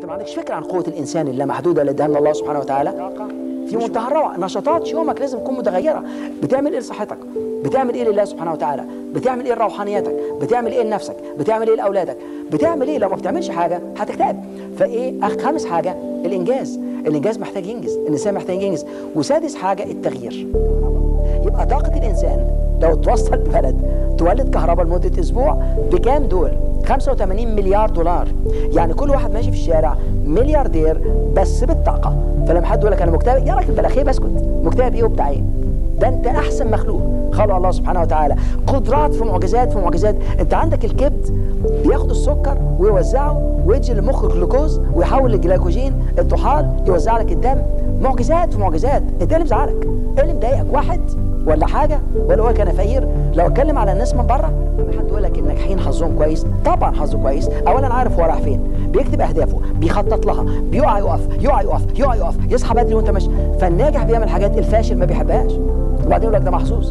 انت ما عندكش فكره عن قوه الانسان اللامحدوده اللي اداها لنا الله سبحانه وتعالى في منتهى الروعه نشاطات يومك لازم تكون متغيره بتعمل ايه لصحتك بتعمل ايه لله سبحانه وتعالى بتعمل ايه لروحانيتك بتعمل ايه لنفسك بتعمل ايه لاولادك بتعمل ايه لو ما بتعملش حاجه هتكتئب فايه أخ- خامس حاجه الانجاز الانجاز محتاج ينجز الانسان محتاج ينجز وسادس حاجه التغيير يبقى طاقه الانسان لو توصل بلد تولد كهرباء لمده اسبوع بكام دول 85 مليار دولار يعني كل واحد ماشي في الشارع ملياردير بس بالطاقه فلما حد يقول لك انا مكتئب يا راجل بلا خير اسكت مكتئب ايه وبتاع ايه ده انت احسن مخلوق خلق الله سبحانه وتعالى قدرات في معجزات في معجزات انت عندك الكبد بياخد السكر ويوزعه ويدي للمخ جلوكوز ويحول للجلايكوجين الطحال يوزع لك الدم معجزات في معجزات انت ايه اللي مزعلك ايه اللي مضايقك واحد ولا حاجه ولا هو كان فقير لو اتكلم على الناس من بره لما حد يقول لك الناجحين حظهم كويس طبعا حظه كويس اولا عارف هو رايح فين بيكتب اهدافه بيخطط لها بيقع يقف يقع يقف يقع يقف يصحى بدري وانت ماشي فالناجح بيعمل حاجات الفاشل ما بيحبهاش وبعدين يقول لك ده محظوظ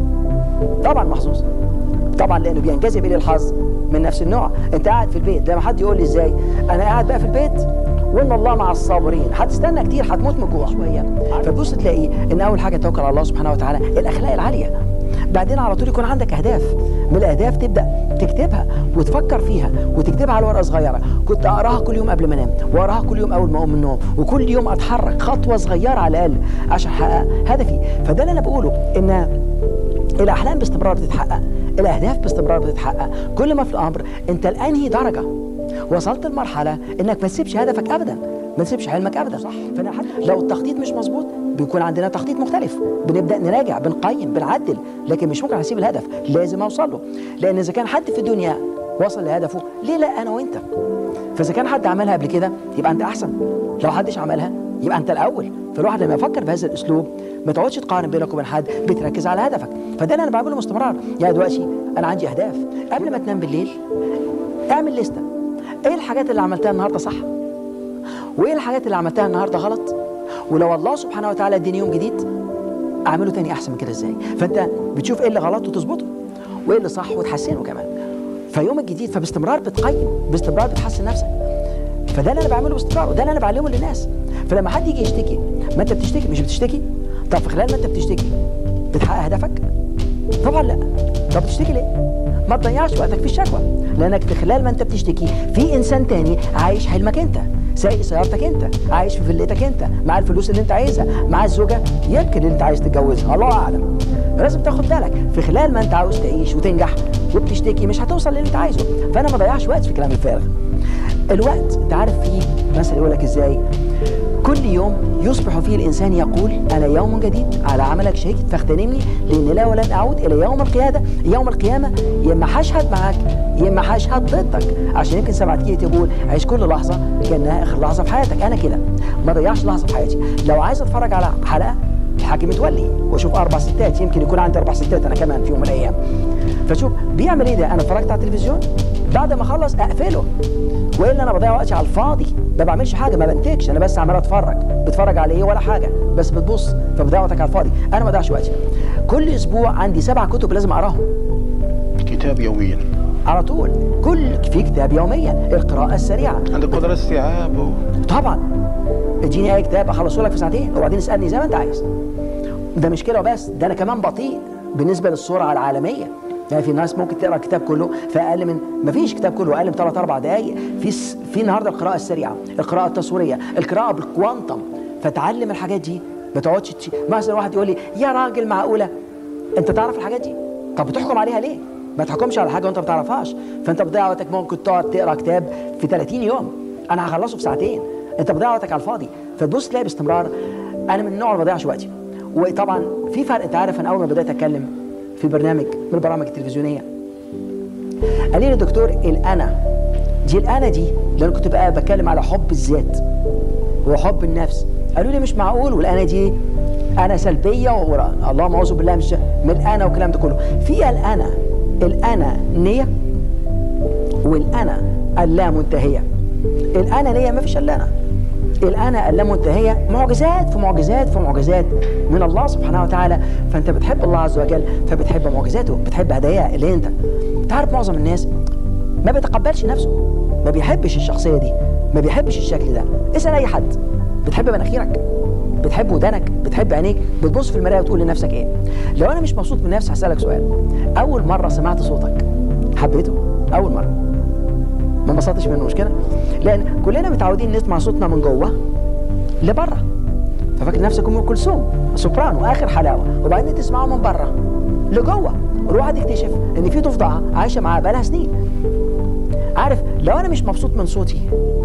طبعا محظوظ طبعا لانه بينجذب الى الحظ من نفس النوع انت قاعد في البيت لما حد يقول لي ازاي انا قاعد بقى في البيت وان الله مع الصابرين هتستنى كتير هتموت من الجوع شويه فتبص تلاقي ان اول حاجه توكل على الله سبحانه وتعالى الاخلاق العاليه بعدين على طول يكون عندك اهداف من الاهداف تبدا تكتبها وتفكر فيها وتكتبها على ورقه صغيره كنت اقراها كل يوم قبل ما انام واقراها كل يوم اول ما اقوم من النوم وكل يوم اتحرك خطوه صغيره على الاقل عشان احقق هدفي فده اللي انا بقوله ان الاحلام باستمرار بتتحقق الاهداف باستمرار بتتحقق كل ما في الامر انت لانهي درجه وصلت لمرحله انك ما تسيبش هدفك ابدا ما تسيبش حلمك ابدا صح فانا حتى لو التخطيط مش مظبوط بيكون عندنا تخطيط مختلف بنبدا نراجع بنقيم بنعدل لكن مش ممكن اسيب الهدف لازم اوصل له لان اذا كان حد في الدنيا وصل لهدفه ليه لا انا وانت فاذا كان حد عملها قبل كده يبقى انت احسن لو حدش عملها يبقى انت الاول فالواحد لما يفكر بهذا الاسلوب ما تقعدش تقارن بينك وبين حد بتركز على هدفك فده اللي انا بعمله باستمرار يعني دلوقتي انا عندي اهداف قبل ما تنام بالليل اعمل لستة ايه الحاجات اللي عملتها النهارده صح وايه الحاجات اللي عملتها النهارده غلط ولو الله سبحانه وتعالى اديني يوم جديد اعمله تاني احسن من كده ازاي فانت بتشوف ايه اللي غلط وتظبطه وايه اللي صح وتحسنه كمان فيوم الجديد فباستمرار بتقيم باستمرار بتحسن نفسك فده اللي انا بعمله باستمرار وده اللي انا بعلمه للناس فلما حد يجي يشتكي ما انت بتشتكي مش بتشتكي طب في خلال ما انت بتشتكي بتحقق هدفك طبعا لا طب بتشتكي ليه ما تضيعش وقتك في الشكوى لانك في خلال ما انت بتشتكي في انسان تاني عايش حلمك انت سايق سيارتك انت عايش في فيلتك انت مع الفلوس اللي انت عايزها مع الزوجه يمكن اللي انت عايز تتجوزها الله اعلم لازم تاخد بالك في خلال ما انت عاوز تعيش وتنجح وبتشتكي مش هتوصل للي انت عايزه فانا ما ضيعش وقت في الكلام الفارغ الوقت انت عارف فيه مثل يقول لك ازاي كل يوم يصبح فيه الانسان يقول انا يوم جديد على عملك شهيد فاغتنمني لان لا ولن اعود الى يوم القياده يوم القيامه يا اما هشهد معاك يا اما هشهد ضدك عشان يمكن سمعت تيجي تقول عيش كل لحظه كانها اخر لحظه في حياتك انا كده ما ضيعش لحظه في حياتي لو عايز اتفرج على حلقه الحاكم متولي واشوف اربع ستات يمكن يكون عندي اربع ستات انا كمان في يوم من الايام فشوف بيعمل ايه ده انا اتفرجت على التلفزيون بعد ما اخلص اقفله والا انا بضيع وقتي على الفاضي ما بعملش حاجه ما بنتجش انا بس عمال اتفرج بتفرج على ايه ولا حاجه بس بتبص فبضيع وقتك على الفاضي انا ما بضيعش وقتي كل اسبوع عندي سبع كتب لازم اقراهم كتاب يوميا على طول كل في كتاب يوميا القراءه السريعه عندك قدرة استيعاب و... طبعا اديني اي كتاب اخلصه لك في ساعتين وبعدين اسالني زي ما انت عايز ده مش كده وبس ده انا كمان بطيء بالنسبه للسرعه العالميه يعني في ناس ممكن تقرا الكتاب كله في اقل من ما فيش كتاب كله اقل من 3 4 دقائق في س... في النهارده القراءه السريعه القراءه التصويريه القراءه بالكوانتم فتعلم الحاجات دي ما تقعدش تش... مثلا واحد يقول لي يا راجل معقوله انت تعرف الحاجات دي طب بتحكم عليها ليه ما تحكمش على حاجه وانت ما تعرفهاش فانت بتضيع وقتك ممكن تقعد تقرا كتاب في 30 يوم انا هخلصه في ساعتين انت بتضيع وقتك على الفاضي فتبص تلاقي باستمرار انا من النوع اللي ما بضيعش وقتي وطبعا في فرق انت عارف انا اول ما بدات اتكلم في برنامج من البرامج التلفزيونيه قال لي الدكتور الانا دي الانا دي اللي انا كنت بقى بتكلم على حب الذات وحب النفس قالوا لي مش معقول والانا دي انا سلبيه و- اللهم اعوذ بالله مش من الانا والكلام ده كله في الانا الانا نيه والانا اللامنتهيه الانا نيه ما فيش الا انا الانا اللامنتهيه معجزات في معجزات في معجزات من الله سبحانه وتعالى فانت بتحب الله عز وجل فبتحب معجزاته بتحب هداياه اللي انت تعرف معظم الناس ما بيتقبلش نفسه ما بيحبش الشخصيه دي ما بيحبش الشكل ده اسال اي حد بتحب مناخيرك بتحب ودانك بتحب عينيك بتبص في المرايه وتقول لنفسك ايه لو انا مش مبسوط من نفسي هسالك سؤال اول مره سمعت صوتك حبيته اول مره ما انبسطتش منه مش كده لان كلنا متعودين نسمع صوتنا من جوه لبره ففاكر نفسك ام كلثوم سوبرانو اخر حلاوه وبعدين تسمعه من بره لجوه الواحد يكتشف ان في ضفدعه عايشه معاه بقالها سنين عارف لو انا مش مبسوط من صوتي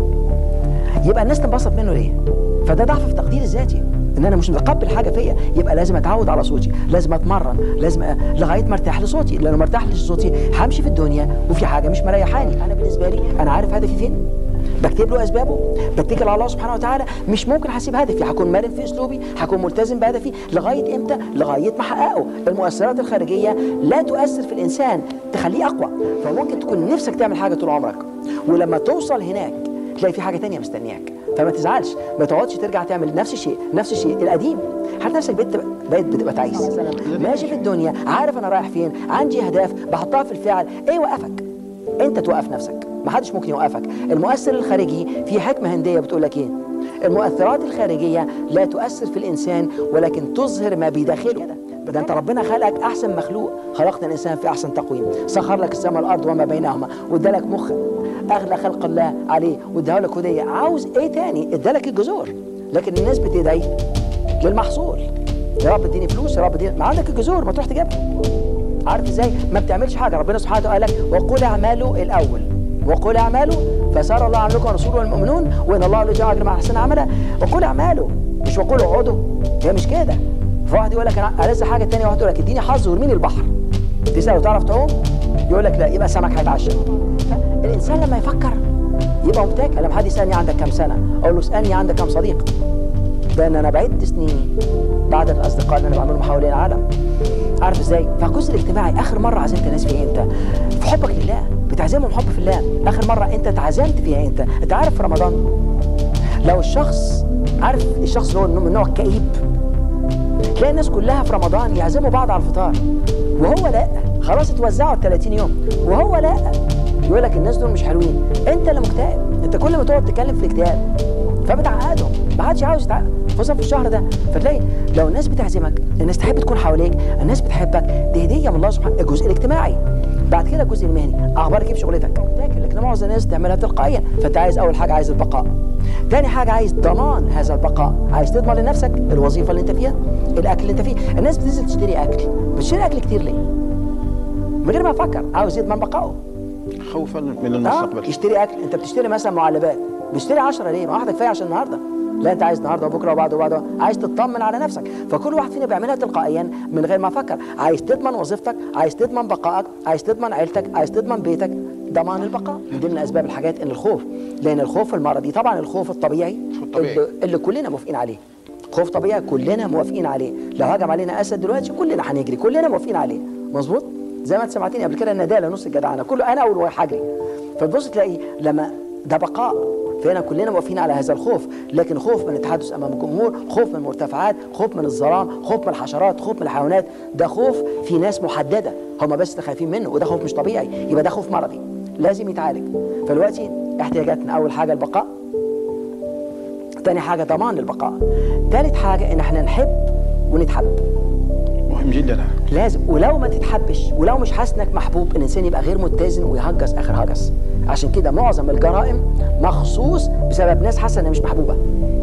يبقى الناس تنبسط منه ليه فده ضعف في تقديري الذاتي ان انا مش متقبل حاجه فيا يبقى لازم اتعود على صوتي لازم اتمرن لازم أ... لغايه ما ارتاح لصوتي لان ما ارتاحش لصوتي همشي في الدنيا وفي حاجه مش مريحاني انا بالنسبه لي انا عارف هدفي فين بكتب له اسبابه بتكل على الله سبحانه وتعالى مش ممكن هسيب هدفي هكون مرن في اسلوبي هكون ملتزم بهدفي لغايه امتى لغايه ما احققه المؤثرات الخارجيه لا تؤثر في الانسان تخليه اقوى فممكن تكون نفسك تعمل حاجه طول عمرك ولما توصل هناك تلاقي في حاجه تانية مستنياك فما تزعلش ما تقعدش ترجع تعمل نفس الشيء نفس الشيء القديم حتى نفسك بقيت بقيت بتبقى تعيس ماشي في الدنيا عارف انا رايح فين عندي اهداف بحطها في الفعل ايه وقفك انت توقف نفسك ما حدش ممكن يوقفك المؤثر الخارجي في حكمه هنديه بتقول لك ايه المؤثرات الخارجيه لا تؤثر في الانسان ولكن تظهر ما بداخله ده انت ربنا خلقك احسن مخلوق خلقنا الانسان في احسن تقويم سخر لك السماء والارض وما بينهما وادالك مخ اغلى خلق الله عليه واداه لك هديه عاوز ايه تاني ادالك الجذور لكن الناس بتدعي للمحصول يا رب اديني فلوس يا رب اديني ما عندك الجذور ما تروح تجيبها عارف ازاي ما بتعملش حاجه ربنا سبحانه وتعالى قال لك وقل اعملوا الاول وقل اعملوا فسار الله عملكم ورسوله والمؤمنون وان الله لا يجعل مع احسن عملا وقل اعملوا مش وقول اقعدوا هي مش كده فواحد يقول لك انا ألذ حاجه ثانيه واحد يقول لك اديني حظ وارميني البحر تساله تعرف تعوم يقول لك لا يبقى سمك هيتعشى الانسان لما يفكر يبقى مبتكر لما حد يسالني عندك كام سنه اقول له اسالني عندك كام صديق لان انا بعدت سنيني بعد الاصدقاء اللي انا بعملهم حوالين العالم عارف ازاي فالجزء الاجتماعي اخر مره عزمت ناس فيه امتى في حبك لله بتعزمهم حب في الله اخر مره انت اتعزمت فيها انت انت عارف في رمضان لو الشخص عارف الشخص اللي هو من نوع كئيب تلاقي الناس كلها في رمضان يعزموا بعض على الفطار وهو لا خلاص اتوزعوا ال 30 يوم وهو لا يقول لك الناس دول مش حلوين انت اللي مكتئب انت كل ما تقعد تتكلم في الاكتئاب فبتعقدهم ما حدش عاوز يتعقد خصوصا في الشهر ده فتلاقي لو الناس بتعزمك الناس تحب تكون حواليك الناس بتحبك دي هديه من الله سبحانه الجزء الاجتماعي بعد كده الجزء المهني اخبارك ايه في شغلتك تاكل لكن معظم الناس تعملها تلقائيا فانت عايز اول حاجه عايز البقاء تاني حاجه عايز ضمان هذا البقاء عايز تضمن لنفسك الوظيفه اللي انت فيها الاكل اللي انت فيه الناس بتنزل تشتري اكل بتشتري اكل كتير ليه من غير ما افكر عاوز يضمن بقائه خوفا من اه المستقبل يشتري اكل انت بتشتري مثلا معلبات بتشتري 10 ليه ما واحده كفايه عشان النهارده لا انت عايز النهارده وبكره وبعده وبعده عايز تطمن على نفسك فكل واحد فينا بيعملها تلقائيا من غير ما افكر عايز تضمن وظيفتك عايز تضمن بقائك عايز تضمن عيلتك عايز تضمن بيتك ضمان البقاء من ضمن اسباب الحاجات ان الخوف لان الخوف المرضي طبعا الخوف الطبيعي الطبيعي. اللي, اللي كلنا موافقين عليه خوف طبيعي كلنا موافقين عليه لو هجم علينا اسد دلوقتي كلنا هنجري كلنا موافقين عليه مظبوط زي ما انت سمعتني قبل كده الندالة نص الجدعنه كله انا اول واحد هجري فتبص تلاقي لما ده بقاء فهنا كلنا واقفين على هذا الخوف لكن خوف من التحدث امام الجمهور خوف من المرتفعات خوف من الظلام خوف من الحشرات خوف من الحيوانات ده خوف في ناس محدده هم بس اللي خايفين منه وده خوف مش طبيعي يبقى ده خوف مرضي لازم يتعالج فدلوقتي احتياجاتنا اول حاجه البقاء تاني حاجه ضمان البقاء تالت حاجه ان احنا نحب ونتحب مهم جدا لازم ولو ما تتحبش ولو مش حاسس انك محبوب الانسان يبقى غير متزن ويهجس اخر هجس عشان كده معظم الجرائم مخصوص بسبب ناس حاسه انها مش محبوبه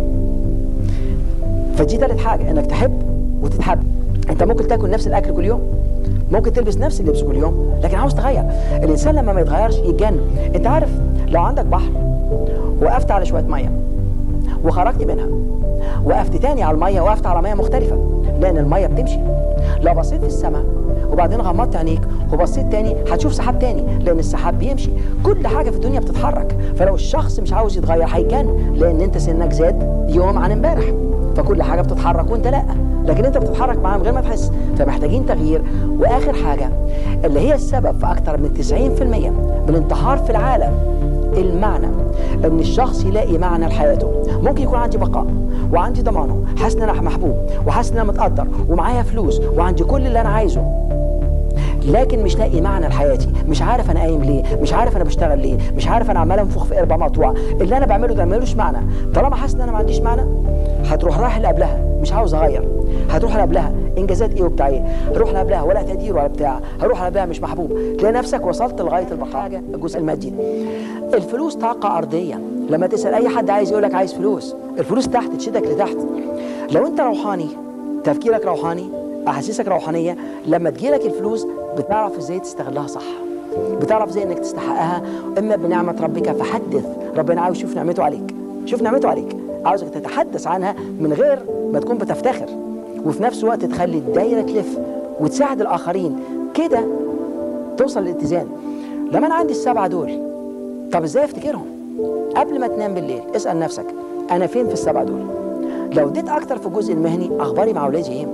فدي تالت حاجه انك تحب وتتحب انت ممكن تاكل نفس الاكل كل يوم ممكن تلبس نفس اللبس كل يوم لكن عاوز تغير الانسان لما ما يتغيرش يتجنن انت عارف لو عندك بحر وقفت على شويه ميه وخرجت منها وقفت تاني على الميه وقفت على ميه مختلفه لان الميه بتمشي لو بصيت في السماء وبعدين غمضت عينيك وبصيت تاني هتشوف سحاب تاني لان السحاب بيمشي كل حاجه في الدنيا بتتحرك فلو الشخص مش عاوز يتغير هيجن لان انت سنك زاد يوم عن امبارح فكل حاجه بتتحرك وانت لا لكن انت بتتحرك معاه من غير ما تحس فمحتاجين تغيير واخر حاجه اللي هي السبب في اكتر من 90% من الانتحار في العالم المعنى ان الشخص يلاقي معنى لحياته ممكن يكون عندي بقاء وعندي ضمانه حاسس ان انا محبوب وحاسس ان انا متقدر ومعايا فلوس وعندي كل اللي انا عايزه لكن مش لاقي معنى لحياتي مش عارف انا قايم ليه مش عارف انا بشتغل ليه مش عارف انا عمال انفخ في قربه مقطوعه اللي انا بعمله ده ملوش معنى طالما حاسس ان انا ما عنديش معنى هتروح رايح اللي قبلها مش عاوز اغير هتروح اللي قبلها انجازات ايه وبتاع ايه هروح اللي قبلها ولا تقدير ولا بتاع هروح اللي قبلها مش محبوب تلاقي نفسك وصلت لغايه البقاء حاجه الجزء المادي الفلوس طاقه ارضيه لما تسال اي حد عايز يقول لك عايز فلوس الفلوس تحت تشدك لتحت لو انت روحاني تفكيرك روحاني احاسيسك روحانيه لما تجيلك الفلوس بتعرف ازاي تستغلها صح بتعرف ازاي انك تستحقها اما بنعمه ربك فحدث ربنا عاوز يشوف نعمته عليك شوف نعمته عليك عاوزك تتحدث عنها من غير ما تكون بتفتخر وفي نفس الوقت تخلي الدايره تلف وتساعد الاخرين كده توصل للاتزان لما انا عندي السبعه دول طب ازاي افتكرهم قبل ما تنام بالليل اسال نفسك انا فين في السبعه دول لو اديت اكتر في الجزء المهني اخباري مع اولادي ايه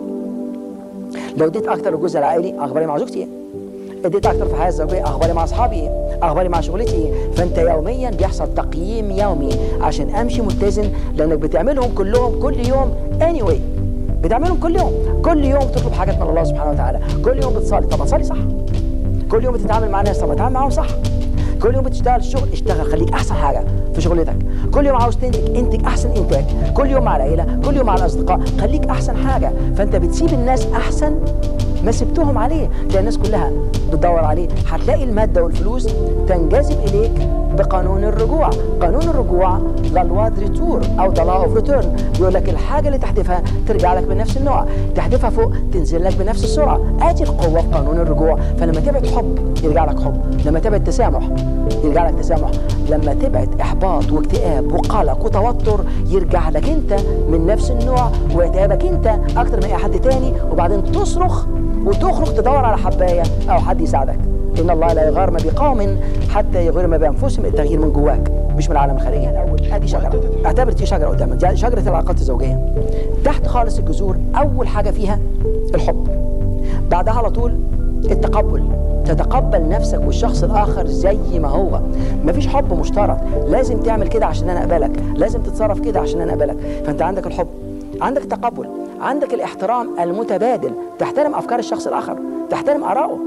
لو اديت اكتر في الجزء العائلي اخباري مع زوجتي ايه اديت اكتر في الحياه الزوجيه اخباري مع اصحابي ايه اخباري مع شغلتي ايه فانت يوميا بيحصل تقييم يومي عشان امشي متزن لانك بتعملهم كلهم كل يوم anyway بتعملهم كل يوم كل يوم بتطلب حاجات من الله سبحانه وتعالى كل يوم بتصلي طب تصلي صح كل يوم بتتعامل مع ناس طب اتعامل معاهم صح كل يوم بتشتغل الشغل اشتغل خليك احسن حاجه في شغلتك كل يوم عاوز تنتج انتج احسن انتاج كل يوم مع العيله كل يوم مع الاصدقاء خليك احسن حاجه فانت بتسيب الناس احسن ما سبتهم عليه تلاقي الناس كلها بتدور عليه هتلاقي الماده والفلوس تنجذب اليك بقانون الرجوع قانون الرجوع للواد ريتور او ذا لا اوف ريتيرن بيقول لك الحاجه اللي تحدفها ترجع لك بنفس النوع تحدفها فوق تنزل لك بنفس السرعه ادي القوه في قانون الرجوع فلما تبعد حب يرجع لك حب لما تبعد تسامح يرجع لك تسامح لما تبعد احباط واكتئاب وقلق وتوتر يرجع لك انت من نفس النوع واعتئابك انت اكتر من اي حد تاني وبعدين تصرخ وتخرج تدور على حبايه او حد يساعدك ان الله لا يغار ما بقوم حتى يغير ما بانفسهم التغيير من جواك مش من العالم الخارجي الاول ادي شجره اعتبر دي شجره قدامك دي شجره العلاقات الزوجيه تحت خالص الجذور اول حاجه فيها الحب بعدها على طول التقبل تتقبل نفسك والشخص الاخر زي ما هو مفيش حب مشترك لازم تعمل كده عشان انا اقبلك لازم تتصرف كده عشان انا اقبلك فانت عندك الحب عندك التقبل عندك الاحترام المتبادل تحترم افكار الشخص الاخر تحترم ارائه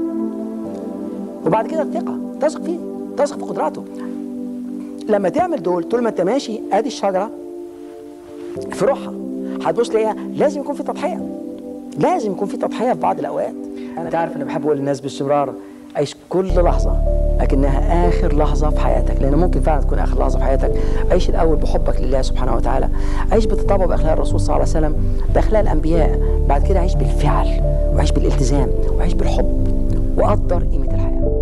وبعد كده الثقه تثق فيه تثق في قدراته لما تعمل دول طول ما انت ماشي ادي الشجره في روحها هتبص تلاقيها لازم يكون في تضحيه لازم يكون في تضحيه في بعض الاوقات انا تعرف انا بحب اقول للناس باستمرار عيش كل لحظه لكنها اخر لحظه في حياتك لان ممكن فعلا تكون اخر لحظه في حياتك عيش الاول بحبك لله سبحانه وتعالى عيش بتطبع باخلاق الرسول صلى الله عليه وسلم باخلاق الانبياء بعد كده عيش بالفعل وعيش بالالتزام وعيش بالحب وقدر قيمه الحياه